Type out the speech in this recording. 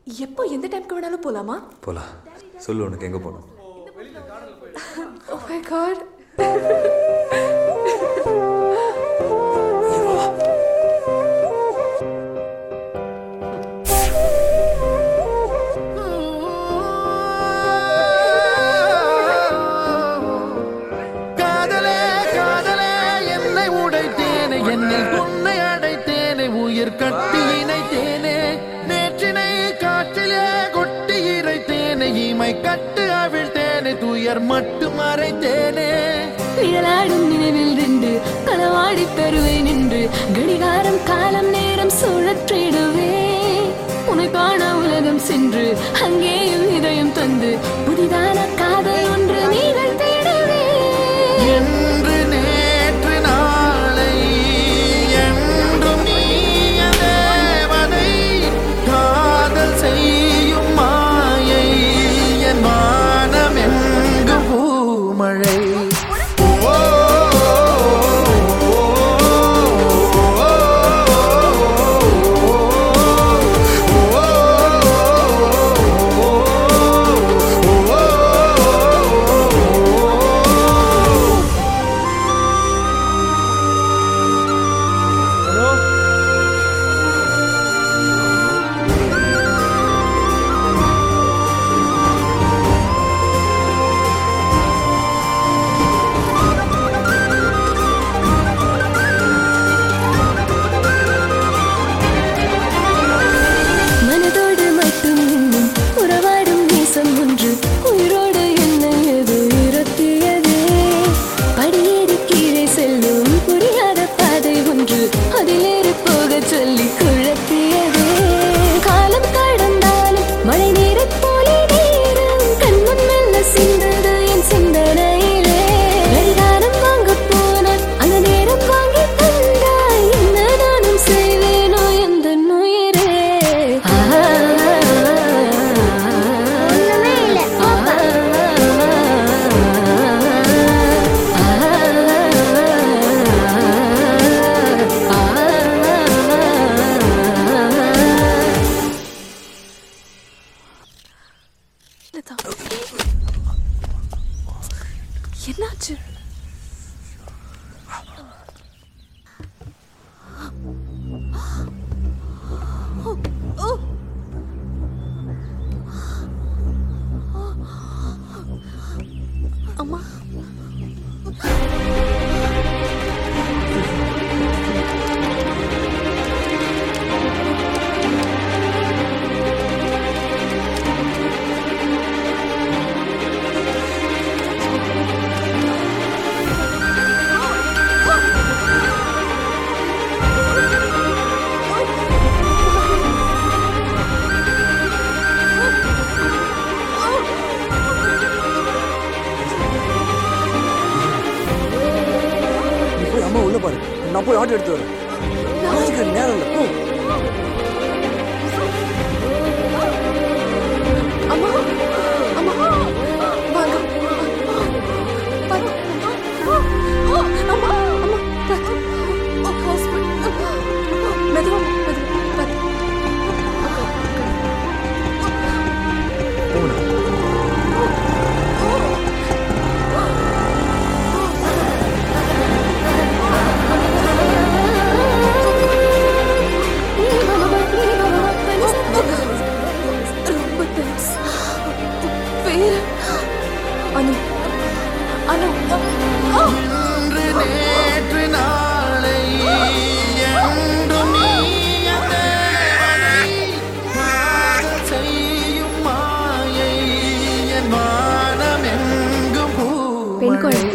எப்போ எந்த டைம்க்கு வேணாலும் போலாமா போலாம் சொல்லு உனக்கு எங்கே போகணும் ஓ மை காட் காதலே காதலே என்னை உடைத்தேனே என்னில் உன்னை அடைத்தேனே உயிர் கட்டி இணைத்தேனே நேற்றினை காற்றிலே கொட்டி இறைத்தேனே இமை கட்டு அவிழ்த்தேனே துயர் மட்டும் மறைத்தேனே நிழலாடும் நினைவில் நின்று களவாடி பெறுவேன் நின்று கடிகாரம் காலம் நேரம் சுழற்றிடுவே உன்னை காண உலகம் சென்று அங்கேயும் இதயம் தந்து புதிதான காதல் ஒன்று நீங்கள் தேடுவே என்று நேற்று நாளை என்றும் நீய தேவதை காதல் செய்யும் மாயை என் வானம் எங்கு பூமழை ஓ, மனதோடு மட்டும் இன்னும் உறவாடும் நேசம் ஒன்று உயிரோடு என்னை எது இருத்தியதே படியேறி கீழே செல்லும் புரியாத பாதை ஒன்று அதிலேறி போகச் சொல்லி குழப்பியதே காலம் கடந்தாலும் மழை நீரைப் போலே நேரம் கண்முன் மெல்ல சிந்தது என் சிந்தனையிலே கடிகாரம் வாங்கப் போனான் அந்த நேரம் வாங்கி தந்தாய் என்ன நானும் செய்வேனோ எந்த உயிரே ஒண்ணுமே இல்ல என்னாச்சு அம்மா நீ போய் அம்மா உள்ள பாரு நான் போய் ஆட்டோ எடுத்து வரேன் யோசிக்க நேரம் இல்லை போ அம்மா அம்மா வாங்க வாங்க. அம்மா அம்மா பாத்து. ஓ, ஹாஸ்பிட்டல். மெதுவா மெதுவா பாத்து. போகணும் ரொம்ப தேங்க்ஸ் பேரு அனு அனு ஆ இன்று நேற்று நாளை என்றும் நீய தேவதை காதல் செய்யும் மாயை என் வானம் எங்கும் பெண் பூமழை